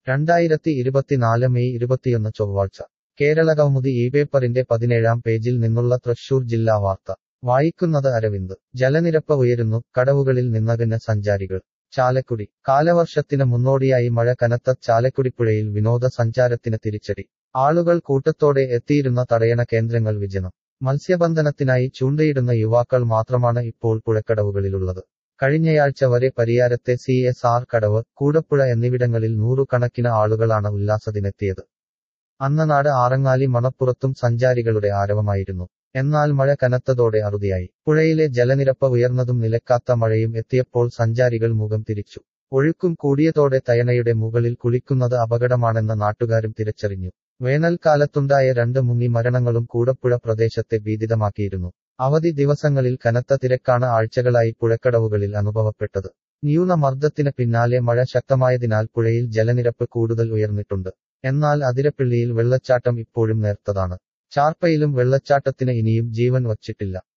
രണ്ടായിരത്തി ഇരുപത്തിനാല് മെയ് ഇരുപത്തിയൊന്ന് ചൊവ്വാഴ്ച കേരള കൗമുദി ഈ പേപ്പറിന്റെ പതിനേഴാം പേജിൽ നിന്നുള്ള തൃശൂർ ജില്ലാ വാർത്ത വായിക്കുന്നത് അരവിന്ദ് ജലനിരപ്പ് ഉയരുന്നു കടവുകളിൽ നിന്നകന്ന സഞ്ചാരികൾ ചാലക്കുടി കാലവർഷത്തിന് മുന്നോടിയായി മഴ കനത്ത ചാലക്കുടിപ്പുഴയിൽ വിനോദസഞ്ചാരത്തിന് തിരിച്ചടി ആളുകൾ കൂട്ടത്തോടെ എത്തിയിരുന്ന തടയണ കേന്ദ്രങ്ങൾ വിജനം മത്സ്യബന്ധനത്തിനായി ചൂണ്ടയിടുന്ന യുവാക്കൾ മാത്രമാണ് ഇപ്പോൾ പുഴക്കടവുകളിലുള്ളത് കഴിഞ്ഞയാഴ്ച വരെ പരിയാരത്തെ സി എസ് ആർ കടവ് കൂടപ്പുഴ എന്നിവിടങ്ങളിൽ നൂറുകണക്കിന് ആളുകളാണ് ഉല്ലാസത്തിനെത്തിയത് അന്നനാട് ആറങ്ങാലി മണപ്പുറത്തും സഞ്ചാരികളുടെ ആരവമായിരുന്നു എന്നാൽ മഴ കനത്തതോടെ അറുതിയായി പുഴയിലെ ജലനിരപ്പ് ഉയർന്നതും നിലക്കാത്ത മഴയും എത്തിയപ്പോൾ സഞ്ചാരികൾ മുഖം തിരിച്ചു ഒഴുക്കും കൂടിയതോടെ തയണയുടെ മുകളിൽ കുളിക്കുന്നത് അപകടമാണെന്ന് നാട്ടുകാരും തിരിച്ചറിഞ്ഞു വേനൽക്കാലത്തുണ്ടായ രണ്ട് മുങ്ങി മരണങ്ങളും കൂടപ്പുഴ പ്രദേശത്തെ ഭീതിതമാക്കിയിരുന്നു അവധി ദിവസങ്ങളിൽ കനത്ത തിരക്കാണ് ആഴ്ചകളായി പുഴക്കടവുകളിൽ അനുഭവപ്പെട്ടത് ന്യൂനമർദ്ദത്തിന് പിന്നാലെ മഴ ശക്തമായതിനാൽ പുഴയിൽ ജലനിരപ്പ് കൂടുതൽ ഉയർന്നിട്ടുണ്ട് എന്നാൽ അതിരപ്പിള്ളിയിൽ വെള്ളച്ചാട്ടം ഇപ്പോഴും നേർത്തതാണ് ചാർപ്പയിലും വെള്ളച്ചാട്ടത്തിന് ഇനിയും ജീവൻ വച്ചിട്ടില്ല